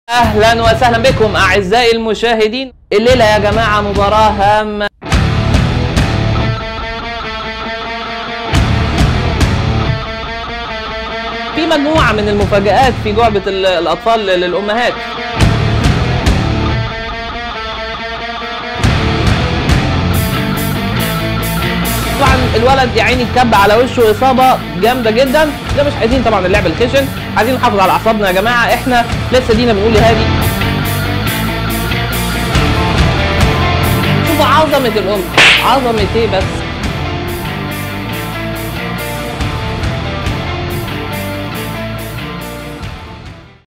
اهلا وسهلا بكم اعزائي المشاهدين الليله يا جماعه مباراه هامه في مجموعه من المفاجآت في جعبه ال- الاطفال للامهات طبعا الولد يا عيني اتكب على وشه اصابه جامده جدا ده مش عايزين طبعا اللعب الخشن عايزين نحافظ على اعصابنا يا جماعه احنا لسه دينا بنقول لهادي شوفوا عظمه الام عظمه ايه بس